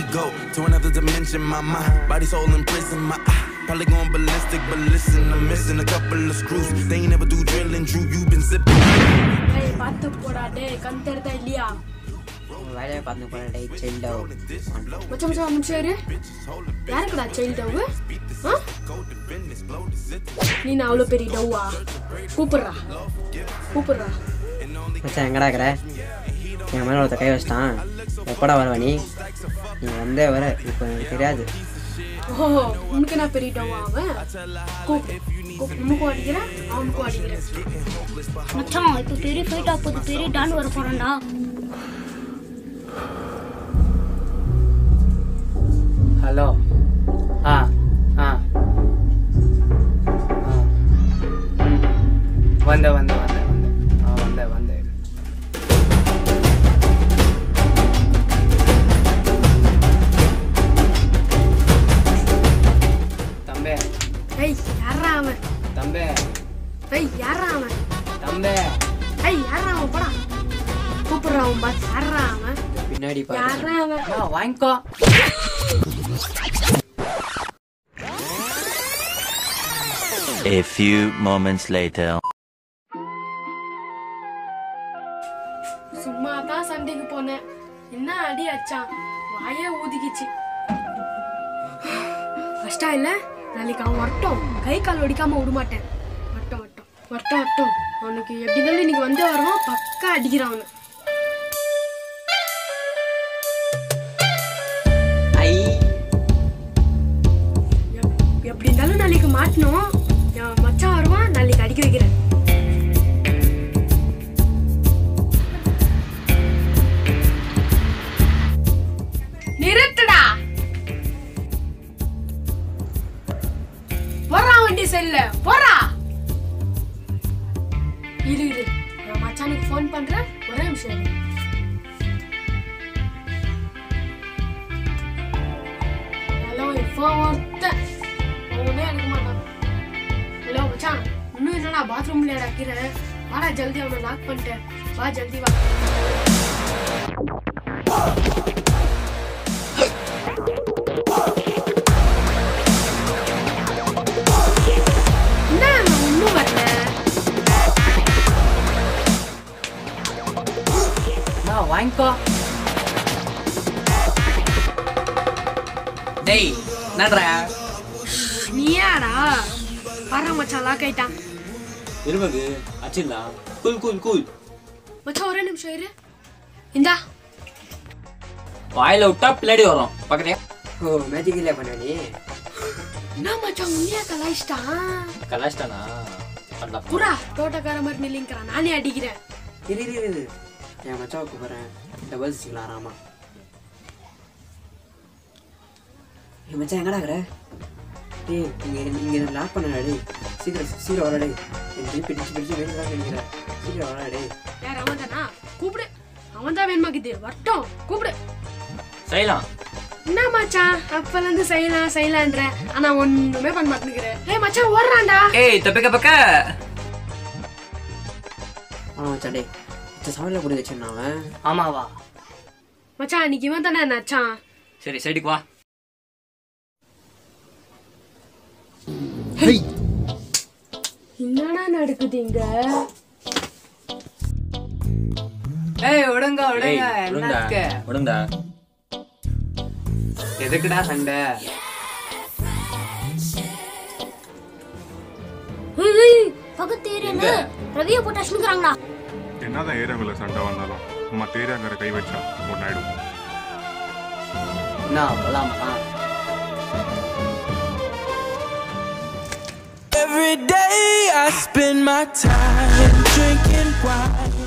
go to another dimension. My mind, body, soul in prison. My eye, probably going ballistic, but listen, I'm missing a couple of screws. They ain't never do drilling. Drew, you been sipping. டேய் பார்த்து போடா டேய் கண் தெரிதா இல்லையா வேலையை பார்த்து போன டே Cello மச்சான் மச்சான் முடிச்சாரு யாருக்குடா சைல்டு டவ் ஆ நீ நான் அவ்வளோ பெரிய டவ்வா கூப்பிடுறா கூப்பிடுறா மச்சான் எங்கடா இருக்கிற என் மேலே ஒருத்த கை வச்சிட்டான் எப்படா வருவ நீ நீ வந்தே வர இப்போ எனக்கு தெரியாது ஓ உனக்கு நான் பெரிய டவ்வா அவன் கூப்பிடு கூப்பிடு உனக்கும் அடிக்கிறேன் அவனுக்கும் அடிக்கிறேன் மச்சான் இப்போ பெரிய ஃபைட் ஆக போகுது பெரிய டான் வர போறான்டா ஹலோ ஆ ஆ ஆ. ம். வந்த வந்த வந்த வந்த ஆ வந்த வந்த தம்பே ஏய் யாரா அவன் தம்பே ஏய் யாரா அவன் தம்பே ஏய் யாரா அவன் போடா கூப்பிடுறான் அவன் பாத்து யாரா அவன் பின்னாடி பாரு யாரா அவன் ஆ வாங்கிக்கோ A few moments later. சும்மா தான் சண்டைக்கு போனேன் என்ன அடி அச்சான் வாயே ஊதிக்கிச்சு கஷ்டம் இல்ல நாளைக்கு அவன் வரட்டும் கை கால் ஒடிக்காம விட மாட்டேன் வரட்டும் வரட்டும் வரட்டும் வரட்டும் அவனுக்கு எப்படி இருந்தாலும் இன்னைக்கு வந்து வருவான் பக்கா அடிக்கிறான் அவனு ஐ எப்- எப்படி இருந்தாலும் நாளைக்கு மாட்டணும் என் மச்சான் வருவான் நாளைக்கு அடிக்க வைக்கிறேன் நிறுத்துடா போறா வண்டி செல்ல போறா இரு இரு நான் மச்சானுக்கு ஃபோன் பண்றேன் ஒரே நிமிஷம் இரு. ஹலோ இப்போ ஒருத்தன் அவனே எடுக்க மாட்டான் ஹலோ மச்சான் இன்னும் என்னடா பாத்ரூம்ல அடக்கிறேன் வாடா ஜல்தி அவனை லாக் பண்ணிட்டேன் வா ஜல்தி வா என்ன அவன் இன்னும் வரல ஆ வாங்கிக்கோ டேய் என்னடா நீயாடா வர மச்சான் லாக் ஆயிட்டான் இருமகு அச்சில்லா கூல் கூல் கூல் மச்சான் ஒரே நிமிஷம் இரு இந்தா வாயில விட்டா பின்னாடி வரும் பக்கத்தையா ஓ மேஜிக் இல்லையா பண்ண நீ என்ன மச்சான் உண்மையா கலாய்ச்சிட்டான் கலாச்சிட்டானா பண்ணலாம் புறா தோட்டக்கார மாதிரி நில்லிங்கிறான் நானே அடிக்கிறேன் இரு இரு இரு, இரு என் மச்சாவை கூப்பிட்றேன் டபுள் சிக்கலாம் ராமா என் மச்சான் எங்கடா இருக்கிற டேய் இங்கே இங்கே லாக் பண்ணடா டேய் சீக்கிரம் சீக்கிரம் வரடா டேய் என் ஜீப் பிடிச்சு பிடிச்சு வேணும் தான் நினைக்கிறேன் சீக்கிரம் வரடா டேய் யார் அவன் தானா கூப்பிடு அவன் தான் வேணுமாக்குது வரட்டும் கூப்பிடு செய்யலாம் என்ன மச்சான் அப்பல இருந்து செய்யலாம் செய்யலான்ற ஆனா ஒண்ணுமே பண்ண மாட்டேங்கிற ஏய் மச்சான் ஓடுறான்டா ஏய் தப்பிக்க பக்க ஆ மச்சான் டேய் மச்சான் சமையல போட்டு வச்சிருந்தான் அவன் ஆமாவா மச்சான் அன்னைக்கு இவன் தானே நச்சான் சரி சைடுக்கு வா என்னடா நடக்குது இங்க ஏய் விடுங்க ஏய் விடுங்க விடுங்கடா என்னத்துக்கு விடுங்கடா எதுக்குடா சண்டை ஏய், ஏய், பக்கத்து ஏரியால ரவியை போட்டு அஷ்ணுக்குறாங்கடா என்னதான் ஏரியாவில் சண்டை வந்தாலும் நம்ம தேரியாங்கிற கை வச்சா ஒன்றாயிடும் என்ன போலாமா Every day I spend my time drinking wine.